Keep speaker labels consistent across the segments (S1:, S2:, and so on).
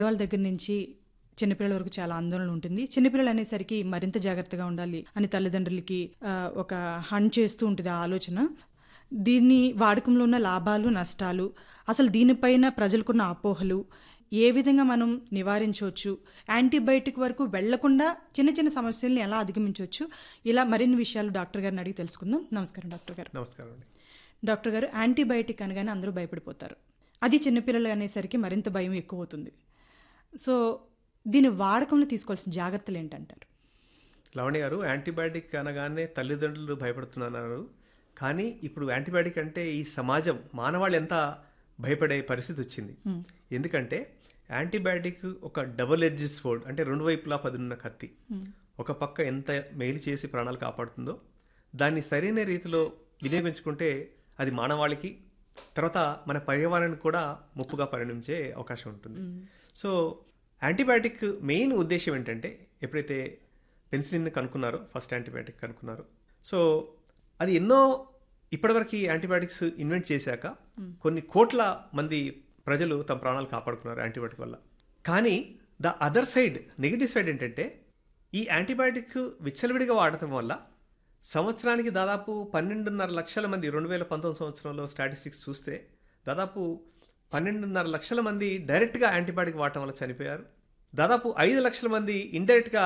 S1: వాళ్ళ దగ్గర నుంచి చిన్నపిల్లల వరకు చాలా ఆందోళన ఉంటుంది చిన్నపిల్లలు అనేసరికి మరింత జాగ్రత్తగా ఉండాలి అని తల్లిదండ్రులకి ఆ, ఒక హంట్ చేస్తూ ఉంటుంది ఆ ఆలోచన దీన్ని వాడకంలో ఉన్న లాభాలు నష్టాలు అసలు దీనిపైన ప్రజలకున్న అపోహలు ఏ విధంగా మనం నివారించవచ్చు యాంటీబయాటిక్ వరకు వెళ్లకుండా చిన్న చిన్న సమస్యల్ని ఎలా అధిగమించవచ్చు ఇలా మరిన్ని విషయాలు డాక్టర్ గారిని అడిగి తెలుసుకుందాం నమస్కారం డాక్టర్ గారు
S2: నమస్కారం అండి
S1: డాక్టర్ గారు యాంటీబయాటిక్ అనగానే అందరూ భయపడిపోతారు అది చిన్నపిల్లలు అనేసరికి మరింత భయం ఎక్కువ అవుతుంది సో దీని వాడకంలో తీసుకోవాల్సిన జాగ్రత్తలు ఏంటంటారు
S2: లవణి గారు యాంటీబయాటిక్ అనగానే తల్లిదండ్రులు భయపడుతున్నారు కానీ ఇప్పుడు యాంటీబయాటిక్ అంటే ఈ సమాజం మానవాళి ఎంత భయపడే పరిస్థితి వచ్చింది ఎందుకంటే యాంటీబయాటిక్ ఒక డబుల్ ఎడ్జ్ స్వోర్డ్ అంటే రెండు వైపులా పదున్న కత్తి ఒక పక్క ఎంత మేలు చేసి ప్రాణాలు కాపాడుతుందో దాన్ని సరైన రీతిలో వినియోగించుకుంటే అది మానవాళికి తర్వాత మన పర్యావరణానికి కూడా ముప్పుగా పరిణమించే అవకాశం ఉంటుంది సో యాంటీబయాటిక్ మెయిన్ ఉద్దేశం ఏంటంటే ఎప్పుడైతే పెన్సిలిన్ కనుక్కున్నారో ఫస్ట్ యాంటీబయాటిక్ కనుక్కున్నారో సో అది ఎన్నో ఇప్పటివరకు యాంటీబయాటిక్స్ ఇన్వెంట్ చేశాక కొన్ని కోట్ల మంది ప్రజలు తమ ప్రాణాలు కాపాడుకున్నారు యాంటీబయాటిక్ వల్ల కానీ the other side negative side ఏంటంటే ఈ యాంటీబయాటిక్ విచ్చలవిడిగా వాడటం వల్ల సంవత్సరానికి దాదాపు పన్నెండున్నర లక్షల మంది రెండు వేల పంతొమ్మిది సంవత్సరంలో స్టాటిస్టిక్స్ చూస్తే దాదాపు పన్నెండున్నర లక్షల మంది డైరెక్ట్గా యాంటీబయాటిక్ వాడటం వల్ల చనిపోయారు దాదాపు ఐదు లక్షల మంది ఇండైరెక్ట్గా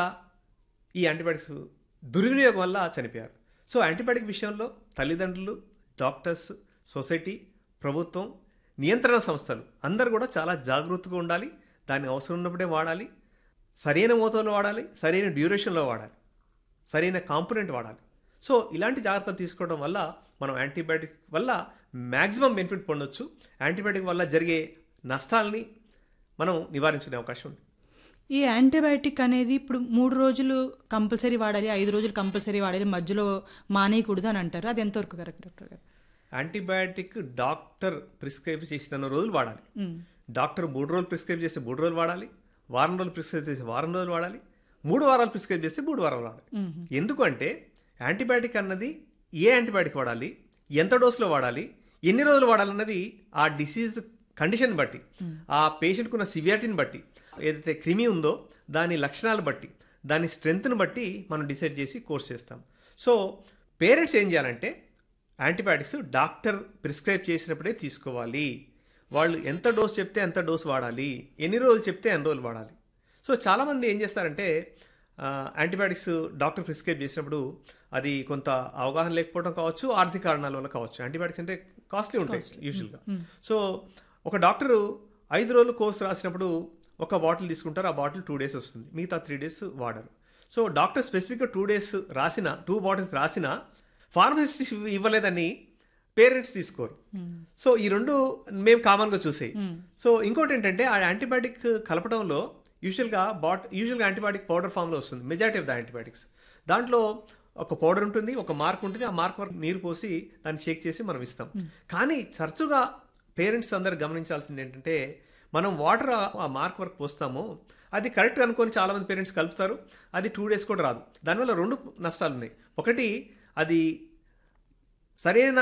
S2: ఈ యాంటీబయాటిక్స్ దుర్వినియోగం వల్ల చనిపోయారు సో యాంటీబయాటిక్ విషయంలో తల్లిదండ్రులు డాక్టర్స్ సొసైటీ ప్రభుత్వం నియంత్రణ సంస్థలు అందరూ కూడా చాలా జాగృతగా ఉండాలి దాన్ని అవసరం ఉన్నప్పుడే వాడాలి సరైన మోతాదులో వాడాలి సరైన డ్యూరేషన్లో వాడాలి సరైన కాంపోనెంట్ వాడాలి సో ఇలాంటి జాగ్రత్తలు తీసుకోవడం వల్ల మనం యాంటీబయాటిక్ వల్ల మ్యాక్సిమం బెనిఫిట్ పొందొచ్చు యాంటీబయాటిక్ వల్ల జరిగే నష్టాలని మనం నివారించుకునే అవకాశం ఉంది
S1: ఈ యాంటీబయాటిక్ అనేది ఇప్పుడు మూడు రోజులు కంపల్సరీ వాడాలి ఐదు రోజులు కంపల్సరీ వాడాలి మధ్యలో మానేయకూడదు అని అంటారు అది ఎంతవరకు కరెక్ట్ డాక్టర్ గారు
S2: యాంటీబయాటిక్ డాక్టర్ ప్రిస్క్రైబ్ చేసిన రోజులు వాడాలి డాక్టర్ మూడు రోజులు ప్రిస్క్రైబ్ చేస్తే మూడు రోజులు వాడాలి వారం రోజులు ప్రిస్క్రైబ్ చేస్తే వారం రోజులు వాడాలి మూడు వారాలు ప్రిస్క్రైబ్ చేస్తే మూడు వారాలు వాడాలి ఎందుకంటే యాంటీబయాటిక్ అన్నది ఏ యాంటీబయాటిక్ వాడాలి ఎంత డోసులో వాడాలి ఎన్ని రోజులు వాడాలన్నది ఆ డిసీజ్ కండిషన్ బట్టి ఆ పేషెంట్కున్న సివియారిటీని బట్టి ఏదైతే క్రిమి ఉందో దాని లక్షణాలు బట్టి దాని స్ట్రెంగ్త్ని బట్టి మనం డిసైడ్ చేసి కోర్స్ చేస్తాం సో పేరెంట్స్ ఏం చేయాలంటే యాంటీబయాటిక్స్ డాక్టర్ ప్రిస్క్రైబ్ చేసినప్పుడే తీసుకోవాలి వాళ్ళు ఎంత డోస్ చెప్తే ఎంత డోస్ వాడాలి ఎన్ని రోజులు చెప్తే ఎన్ని రోజులు వాడాలి సో చాలామంది ఏం చేస్తారంటే ఆ, యాంటీబయాటిక్స్ డాక్టర్ ప్రిస్క్రైబ్ చేసినప్పుడు అది కొంత అవగాహన లేకపోవడం కావచ్చు ఆర్థిక కారణాల వల్ల కావచ్చు యాంటీబయాటిక్స్ అంటే కాస్ట్లీ ఉంటాయి యూజువల్గా సో ఒక డాక్టరు ఐదు రోజులు కోర్స్ రాసినప్పుడు ఒక బాటిల్ తీసుకుంటారు ఆ బాటిల్ టూ డేస్ వస్తుంది మిగతా త్రీ డేస్ వాడరు సో డాక్టర్ స్పెసిఫిక్గా టూ డేస్ రాసిన టూ బాటిల్స్ రాసిన ఫార్మసిస్ట్ ఇవ్వలేదని పేరెంట్స్ తీసుకోరు సో ఈ రెండు మేము కామన్గా చూసాయి సో ఇంకోటి ఏంటంటే ఆ యాంటీబయాటిక్ కలపడంలో యూజువల్గా బాట్ యూజువల్గా యాంటీబయాటిక్ పౌడర్ ఫామ్లో వస్తుంది మెజారిటీ ఆఫ్ ద యాంటీబయాటిక్స్ దాంట్లో ఒక పౌడర్ ఉంటుంది ఒక మార్క్ ఉంటుంది ఆ మార్క్ వరకు నీరు పోసి దాన్ని షేక్ చేసి మనం ఇస్తాం కానీ తరచుగా పేరెంట్స్ అందరు గమనించాల్సింది ఏంటంటే మనం వాటర్ ఆ మార్క్ వరకు పోస్తాము అది కరెక్ట్ అనుకొని చాలా మంది పేరెంట్స్ కలుపుతారు అది టూ డేస్ కూడా రాదు దానివల్ల రెండు నష్టాలు ఉన్నాయి ఒకటి అది సరైన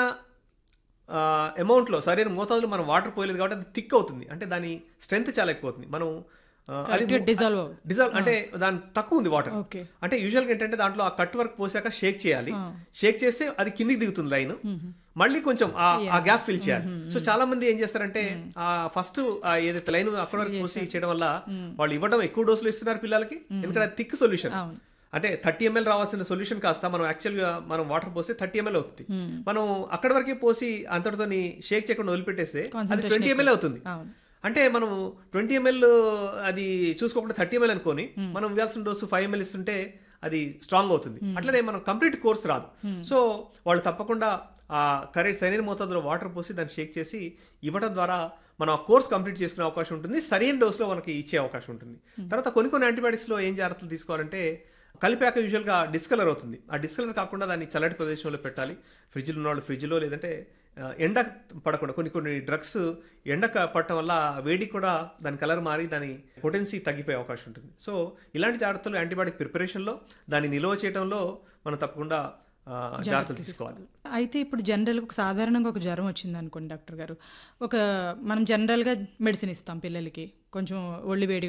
S2: అమౌంట్లో సరైన మోతాదులో మనం వాటర్ పోయలేదు కాబట్టి అది థిక్ అవుతుంది అంటే దాని స్ట్రెంత్ చాలా ఎక్కువ అవుతుంది మనం ఆ, అది
S1: Correct గా dissolve అవ్వదు.
S2: డిజాల్వ్ అంటే దాని తక్కువ ఉంది వాటర్
S1: ఓకే
S2: అంటే యూజువల్గా ఏంటంటే దాంట్లో ఆ కట్ వర్క్ పోసాక షేక్ చేయాలి షేక్ చేస్తే అది కిందికి దిగుతుంది లైన్ మళ్ళీ కొంచెం ఆ ఆ గ్యాప్ ఫిల్ చేయాలి సో చాలా మంది ఏం చేస్తారంటే ఆ ఫస్ట్ ఏదైతే లైన్ అక్కడ వరకు పోసి చేయడం వల్ల వాళ్ళు ఇవ్వడం ఎక్కువ డోసులు ఇస్తున్నారు పిల్లలకి ఎందుకంటే అది థిక్ సొల్యూషన్
S1: అవును.
S2: అంటే థర్టీ ఎంఎల్ రావాల్సిన సొల్యూషన్ కాస్త మనం యాక్చువల్గా మనం వాటర్ పోస్తే థర్టీ ఎంఎల్ అవుతుంది మనం అక్కడ వరకే పోసి అంతటితో షేక్ చేయకుండా వదిలిపెట్టేస్తే అది
S1: Concentration
S2: ట్వంటీ ఎంఎల్ అవుతుంది
S1: అవును
S2: అంటే మనం ట్వంటీ ఎంఎల్ అది చూసుకోకుండా థర్టీ ఎంఎల్ అనుకొని మనం ఇవ్వాల్సిన డోసు ఫైవ్ ఎంఎల్ ఇస్తుంటే అది స్ట్రాంగ్ అవుతుంది అట్లనే మనం కంప్లీట్ కోర్స్ రాదు సో వాళ్ళు తప్పకుండా ఆ కరెక్ట్ సరైన మోతాదులో వాటర్ పోసి దాన్ని షేక్ చేసి ఇవ్వడం ద్వారా మనం ఆ కోర్స్ కంప్లీట్ చేసుకునే అవకాశం ఉంటుంది సరైన డోస్లో మనకి ఇచ్చే అవకాశం ఉంటుంది తర్వాత కొన్ని కొన్ని యాంటీబయాటిక్స్లో ఏం జాగ్రత్తలు తీసుకోవాలంటే కలిపాక యూజువల్గా డిస్కలర్ అవుతుంది ఆ డిస్కలర్ కాకుండా దాన్ని చల్లటి ప్రదేశంలో పెట్టాలి ఫ్రిడ్జ్లో ఉన్న వాళ్ళు ఫ్రిడ్జ్లో లేదంటే ఆ, ఎండ పడకుండా కొన్ని కొన్ని డ్రగ్స్ ఎండ క- పడటం వల్ల వేడి కూడా దాని కలర్ మారి దాని పొటెన్సీ తగ్గిపోయే అవకాశం ఉంటుంది సో ఇలాంటి జాగ్రత్తలు యాంటీబయాటిక్ ప్రిపరేషన్లో దాన్ని నిల్వ చేయడంలో మనం తప్పకుండా ఆ, జాగ్రత్తలు తీసుకోవాలి
S1: అయితే ఇప్పుడు జనరల్గా ఒక సాధారణంగా ఒక జ్వరం వచ్చింది అనుకోండి డాక్టర్ గారు ఒక మనం జనరల్గా మెడిసిన్ ఇస్తాం పిల్లలకి కొంచెం ఒళ్ళు వేడిగా